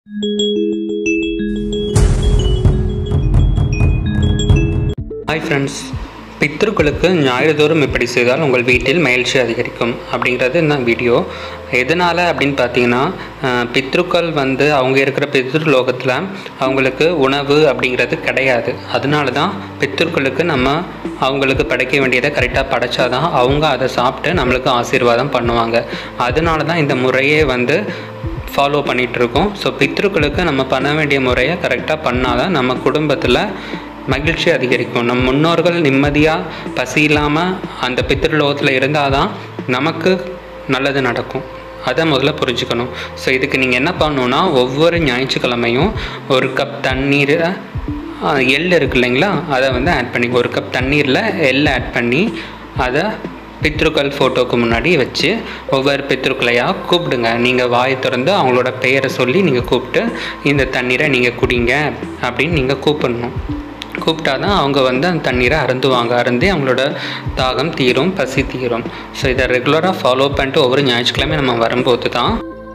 hi friends பித்ருக்களுக்கு ஞாயிறுதோறும் இப்படி செய்தால் உங்கள் வீட்டில் மகிழ்ச்சி அதிகரிக்கும் அப்படிங்கிறது இந்த வீடியோ எதனால் அப்படின்னு பார்த்தீங்கன்னா அஹ், பித்ருக்கள் வந்து அவங்க இருக்கிற பித்ரு லோகத்தில் அவங்களுக்கு உணவு அப்படிங்கிறது கிடையாது அதனால தான் பித்ருக்களுக்கு நம்ம அவங்களுக்கு படைக்க வேண்டியதை கரெக்டாக படைச்சாதான் அவங்க அதை சாப்பிட்டு நம்மளுக்கு ஆசீர்வாதம் பண்ணுவாங்க அதனால தான் இந்த முறையே வந்து ஃபாலோ பண்ணிகிட்டு இருக்கோம் ஸோ பித்ருக்களுக்கு நம்ம பண்ண வேண்டிய முறையை கரெக்டாக பண்ணாதான் நம்ம குடும்பத்தில் மகிழ்ச்சி அதிகரிக்கும் நம் முன்னோர்கள் நிம்மதியாக பசி இல்லாமல் அந்த பித்ருலோகத்தில் இருந்தால் தான் நமக்கு நல்லது நடக்கும் அதை முதல்ல புரிஞ்சுக்கணும் ஸோ இதுக்கு நீங்கள் என்ன பண்ணணுன்னா ஒவ்வொரு ஞாயிற்றுக்கிழமையும் ஒரு கப் தண்ணீரை ஆ, எள் இருக்கு இல்லைங்களா அதை வந்து ஆட் பண்ணி ஒரு கப் தண்ணீரில் எள் ஆட் பண்ணி அதை பித்ருக்கள் ஃபோட்டோக்கு முன்னாடி வச்சு ஒவ்வொரு பித்ருக்களையாக கூப்பிடுங்க நீங்கள் வாய் திறந்து அவங்களோட பெயரை சொல்லி நீங்கள் கூப்பிட்டு இந்த தண்ணீரை நீங்கள் குடிங்க அப்படின்னு நீங்கள் கூப்பிடணும் கூப்பிட்டா தான் அவங்க வந்து அந்த தண்ணீரை அருந்துவாங்க அருந்தி அவங்களோட தாகம் தீரும் பசி தீரும் ஸோ இதை ரெகுலராக ஃபாலோ பண்ணிட்டு ஒவ்வொரு ஞாயிற்றுக்கிழமை நம்ம வரும்போது தான்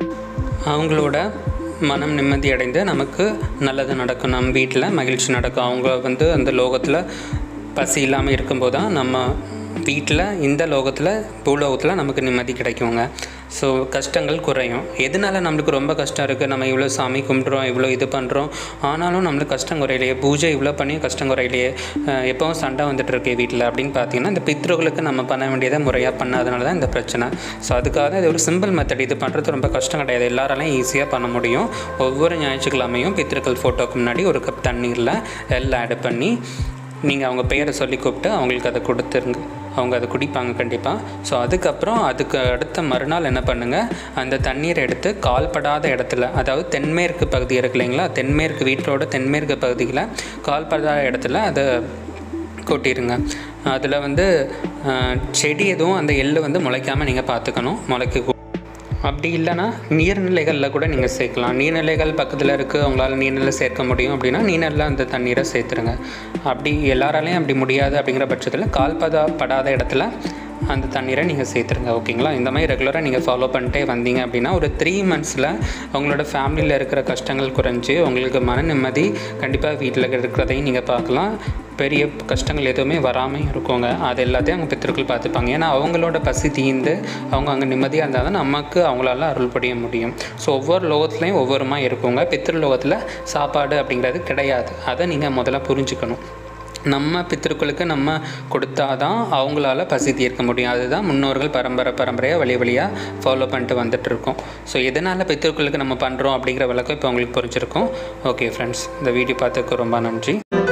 அவங்களோட மனம் நிம்மதி அடைந்து நமக்கு நல்லது நடக்கும் நம்ம வீட்டில் மகிழ்ச்சி நடக்கும் அவங்க வந்து அந்த லோகத்தில் பசி இல்லாமல் இருக்கும்போது தான் நம்ம வீட்டில் இந்த லோகத்தில் பூலோகத்தில் நமக்கு நிம்மதி கிடைக்குங்க ஸோ கஷ்டங்கள் குறையும் எதனால நம்மளுக்கு ரொம்ப கஷ்டம் இருக்குது நம்ம இவ்வளோ சாமி கும்பிட்றோம் இவ்வளோ இது பண்ணுறோம் ஆனாலும் நம்மளுக்கு கஷ்டம் குறையிலையே பூஜை இவ்வளோ பண்ணி கஷ்டம் குறையிலையே அஹ் எப்பவும் சண்டை வந்துட்டு இருக்கு வீட்டில் அப்படின்னு பார்த்தீங்கன்னா இந்த பித்ருகளுக்கு நம்ம பண்ண வேண்டியதை முறையாக பண்ணாதனால தான் இந்த பிரச்சனை ஸோ அதுக்காக இது ஒரு சிம்பிள் மெத்தட் இது பண்ணுறது ரொம்ப கஷ்டம் கிடையாது எல்லாராலையும் ஈஸியாக பண்ண முடியும் ஒவ்வொரு ஞாயிற்றுக்கிழமையும் பித்ருக்கள் ஃபோட்டோக்கு முன்னாடி ஒரு கப் தண்ணீரில் எல்லாம் ஆட் பண்ணி நீங்கள் அவங்க பெயரை சொல்லி கூப்பிட்டு அவங்களுக்கு அதை கொடுத்துருங்க அவங்க அதை குடிப்பாங்க கண்டிப்பாக ஸோ அதுக்கப்புறம் அதுக்கு அடுத்த மறுநாள் என்ன பண்ணுங்கள் அந்த தண்ணீரை எடுத்து கால்படாத இடத்துல அதாவது தென்மேற்கு பகுதி இருக்கு இல்லைங்களா தென்மேற்கு வீட்டோட தென்மேற்கு பகுதியில் கால்படாத இடத்துல அதை கொட்டிடுங்க அதில் வந்து அஹ், செடி எதுவும் அந்த எள்ளு வந்து முளைக்காமல் நீங்கள் பார்த்துக்கணும் முளைக்க அப்படி இல்லைன்னா நீர்நிலைகளில் கூட நீங்கள் சேர்க்கலாம் நீர்நிலைகள் பக்கத்தில் இருக்குது உங்களால் நீர்நிலை சேர்க்க முடியும் அப்படின்னா நீர்நிலையில் அந்த தண்ணீரை சேர்த்துருங்க அப்படி எல்லாராலையும் அப்படி முடியாது அப்படிங்கிற பட்சத்தில் கால்பதா படாத இடத்துல அந்த தண்ணீரை நீங்கள் சேர்த்துருங்க ஓகேங்களா இந்த மாதிரி ரெகுலராக நீங்கள் ஃபாலோ பண்ணிட்டே வந்தீங்க அப்படின்னா ஒரு த்ரீ மந்த்ஸில் உங்களோட ஃபேமிலியில் இருக்கிற கஷ்டங்கள் குறைஞ்சி உங்களுக்கு மன நிம்மதி கண்டிப்பாக வீட்டில் இருக்கிறதையும் நீங்கள் பார்க்கலாம் பெரிய கஷ்டங்கள் எதுவுமே வராமல் இருக்குங்க அது எல்லாத்தையும் அவங்க பித்திருக்கள் பார்த்துப்பாங்க ஏன்னா அவங்களோட பசி தீர்ந்து அவங்க அங்கே நிம்மதியாக இருந்தால் தான் நமக்கு அவங்களால அருள் புரிய முடியும் ஸோ ஒவ்வொரு லோகத்துலேயும் ஒவ்வொருமா இருக்குங்க பித்திரு லோகத்தில் சாப்பாடு அப்படிங்கிறது கிடையாது அதை நீங்கள் முதல்ல புரிஞ்சுக்கணும் நம்ம பித்திருக்களுக்கு நம்ம கொடுத்தாதான் அவங்களால பசி தீர்க்க முடியும் அதுதான் முன்னோர்கள் பரம்பரை பரம்பரையாக வழி வழியாக ஃபாலோ பண்ணிட்டு வந்துட்டு இருக்கோம் ஸோ எதனால் பித்திருக்களுக்கு நம்ம பண்ணுறோம் அப்படிங்கிற விளக்கம் இப்போ உங்களுக்கு புரிஞ்சிருக்கும் ஓகே ஃப்ரெண்ட்ஸ் இந்த வீடியோ பார்த்ததுக்கு ரொம்ப நன்றி